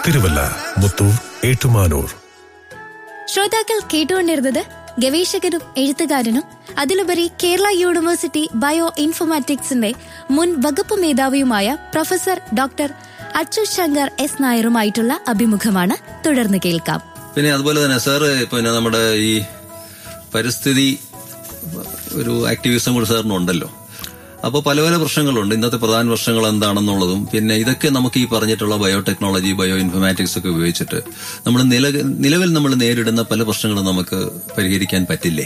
തിരുവല്ല മുത്തൂർ ഏറ്റുമാനൂർ ശ്രോതാക്കൾ കേട്ടുകൊണ്ടിരുന്നത് ഗവേഷകനും എഴുത്തുകാരനും അതിലുപരി കേരള യൂണിവേഴ്സിറ്റി ബയോ ഇൻഫോർമാറ്റിക്സിന്റെ മുൻ വകുപ്പ് മേധാവിയുമായ professor doctor Achu Shankar S നായറുമായിട്ടുള്ള അഭിമുഖമാണ് തുടർന്ന് കേൾക്കാം പിന്നെ അതുപോലെ തന്നെ സാറ് പിന്നെ നമ്മുടെ ഈ പരിസ്ഥിതി ഒരു ആക്ടിവിസം കൂടി സാറിനുണ്ടല്ലോ അപ്പോൾ പല പല പ്രശ്നങ്ങളുണ്ട് ഇന്നത്തെ പ്രധാന പ്രശ്നങ്ങൾ എന്താണെന്നുള്ളതും പിന്നെ ഇതൊക്കെ നമുക്ക് ഈ പറഞ്ഞിട്ടുള്ള ബയോടെക്നോളജി ബയോ ഇൻഫർമാറ്റിക്സ് ഒക്കെ ഉപയോഗിച്ചിട്ട് നമ്മൾ നില നിലവിൽ നമ്മൾ നേരിടുന്ന പല പ്രശ്നങ്ങളും നമുക്ക് പരിഹരിക്കാൻ പറ്റില്ലേ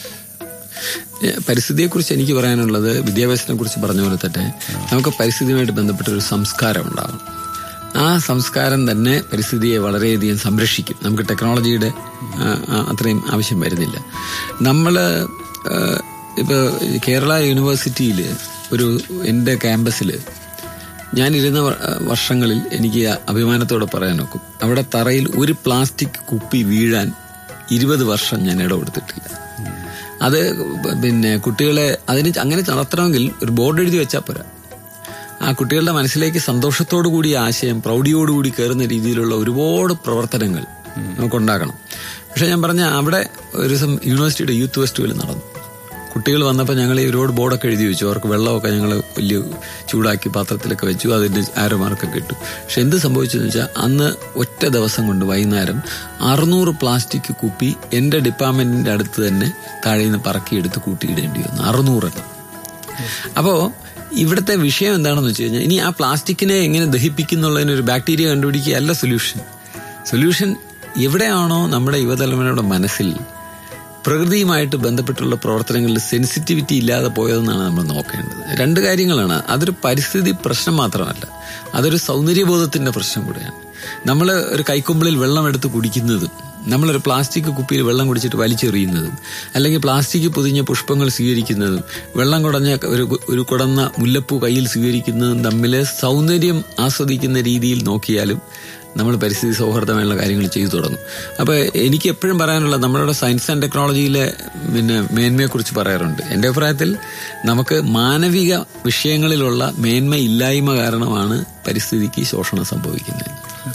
പരിസ്ഥിതിയെ കുറിച്ച് എനിക്ക് പറയാനുള്ളത് വിദ്യാഭ്യാസത്തിനെ കുറിച്ച് പറഞ്ഞ പോലെ തന്നെ നമുക്ക് പരിസ്ഥിതിയുമായിട്ട് ബന്ധപ്പെട്ട ഒരു സംസ്കാരം ഉണ്ടാവണം ആ സംസ്കാരം തന്നെ പരിസ്ഥിതിയെ വളരെയധികം സംരക്ഷിക്കും നമുക്ക് ടെക്നോളജിയുടെ ആ, ആ, അത്രയും ആവശ്യം വരുന്നില്ല നമ്മൾ ഇപ്പോൾ കേരള യൂണിവേഴ്സിറ്റിയിൽ ഒരു എൻ്റെ ക്യാമ്പസിൽ ഞാനിരുന്ന വ- വർഷങ്ങളിൽ എനിക്ക് അഭിമാനത്തോടെ പറയാൻ നോക്കും അവിടെ തറയിൽ ഒരു പ്ലാസ്റ്റിക് കുപ്പി വീഴാൻ ഇരുപത് വർഷം ഞാൻ ഇടപെടുത്തിട്ടില്ല അത് പിന്നെ കുട്ടികളെ അതിന് അങ്ങനെ നടത്തണമെങ്കിൽ ഒരു ബോർഡ് എഴുതി വെച്ചാൽ പോരാ ആ കുട്ടികളുടെ മനസ്സിലേക്ക് സന്തോഷത്തോടു കൂടി ആശയം പ്രൗഢിയോടുകൂടി കയറുന്ന രീതിയിലുള്ള ഒരുപാട് പ്രവർത്തനങ്ങൾ നമുക്കുണ്ടാക്കണം പക്ഷെ ഞാൻ പറഞ്ഞ അവിടെ ഒരു ദിവസം യൂണിവേഴ്സിറ്റിയുടെ യൂത്ത് ഫെസ്റ്റിവൽ നടന്നു കുട്ടികൾ വന്നപ്പോൾ ഞങ്ങൾ ഈ ഒരുപാട് ബോർഡൊക്കെ എഴുതി വെച്ചു അവർക്ക് വെള്ളമൊക്കെ ഞങ്ങൾ വലിയ ചൂടാക്കി പാത്രത്തിലൊക്കെ വെച്ചു അതിന്റെ ആരോ മാർക്കൊക്കെ ഇട്ടു പക്ഷെ എന്ത് സംഭവിച്ചെന്ന് വെച്ചാൽ അന്ന് ഒറ്റ ദിവസം കൊണ്ട് വൈകുന്നേരം അറുന്നൂറ് പ്ലാസ്റ്റിക് കുപ്പി എന്റെ ഡിപ്പാർട്ട്മെന്റിന്റെ അടുത്ത് തന്നെ താഴെ നിന്ന് പറക്കിയെടുത്ത് കൂട്ടിയിടേണ്ടി വന്നു അറുന്നൂറെണ്ണം അപ്പോ ഇവിടുത്തെ വിഷയം എന്താണെന്ന് വെച്ച് കഴിഞ്ഞാൽ ഇനി ആ പ്ലാസ്റ്റിക്കിനെ എങ്ങനെ ദഹിപ്പിക്കുന്നുള്ളതിന് ഒരു ബാക്ടീരിയ കണ്ടുപിടിക്കുകയല്ല സൊല്യൂഷൻ സൊല്യൂഷൻ എവിടെയാണോ നമ്മുടെ യുവതലമുറയുടെ മനസ്സിൽ പ്രകൃതിയുമായിട്ട് ബന്ധപ്പെട്ടുള്ള പ്രവർത്തനങ്ങളിൽ സെൻസിറ്റിവിറ്റി ഇല്ലാതെ പോയതെന്നാണ് നമ്മൾ നോക്കേണ്ടത് രണ്ട് കാര്യങ്ങളാണ് അതൊരു പരിസ്ഥിതി പ്രശ്നം മാത്രമല്ല അതൊരു സൗന്ദര്യബോധത്തിന്റെ പ്രശ്നം കൂടെയാണ് നമ്മൾ ഒരു കൈക്കൊമ്പിളിൽ വെള്ളം എടുത്ത് കുടിക്കുന്നതും നമ്മളൊരു പ്ലാസ്റ്റിക് കുപ്പിയിൽ വെള്ളം കുടിച്ചിട്ട് വലിച്ചെറിയുന്നതും അല്ലെങ്കിൽ പ്ലാസ്റ്റിക് പൊതിഞ്ഞ പുഷ്പങ്ങൾ സ്വീകരിക്കുന്നതും വെള്ളം കുടഞ്ഞ ഒരു ഒരു കുടന്ന മുല്ലപ്പൂ കയ്യിൽ സ്വീകരിക്കുന്നതും തമ്മിൽ സൗന്ദര്യം ആസ്വദിക്കുന്ന രീതിയിൽ നോക്കിയാലും നമ്മൾ പരിസ്ഥിതി സൗഹാർദ്ദമായുള്ള കാര്യങ്ങൾ ചെയ്തു തുടങ്ങും അപ്പോൾ എനിക്ക് എപ്പോഴും പറയാനുള്ള നമ്മളുടെ സയൻസ് ആൻഡ് ടെക്നോളജിയിലെ പിന്നെ മേന്മയെക്കുറിച്ച് പറയാറുണ്ട് എൻ്റെ അഭിപ്രായത്തിൽ നമുക്ക് മാനവിക വിഷയങ്ങളിലുള്ള മേന്മ ഇല്ലായ്മ കാരണമാണ് പരിസ്ഥിതിക്ക് ശോഷണം സംഭവിക്കുന്നത്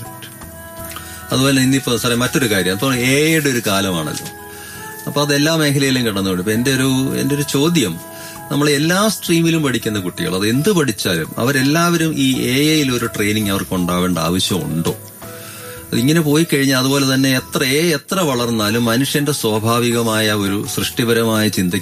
അതുപോലെ ഇന്നിപ്പോ സാറേ മറ്റൊരു കാര്യം അപ്പോൾ എ ഐയുടെ ഒരു കാലമാണല്ലോ അപ്പൊ അത് എല്ലാ മേഖലയിലും കടന്നുകൊണ്ട് ഇപ്പൊ എന്റെ ഒരു എന്റെ ഒരു ചോദ്യം നമ്മൾ എല്ലാ സ്ട്രീമിലും പഠിക്കുന്ന കുട്ടികൾ അത് എന്ത് പഠിച്ചാലും അവരെല്ലാവരും ഈ എ ഐയിൽ ഒരു ട്രെയിനിങ് അവർക്ക് ഉണ്ടാവേണ്ട ആവശ്യമുണ്ടോ അതിങ്ങനെ പോയി കഴിഞ്ഞാൽ അതുപോലെ തന്നെ എത്ര എ എത്ര വളർന്നാലും മനുഷ്യന്റെ സ്വാഭാവികമായ ഒരു സൃഷ്ടിപരമായ ചിന്തയ്ക്ക്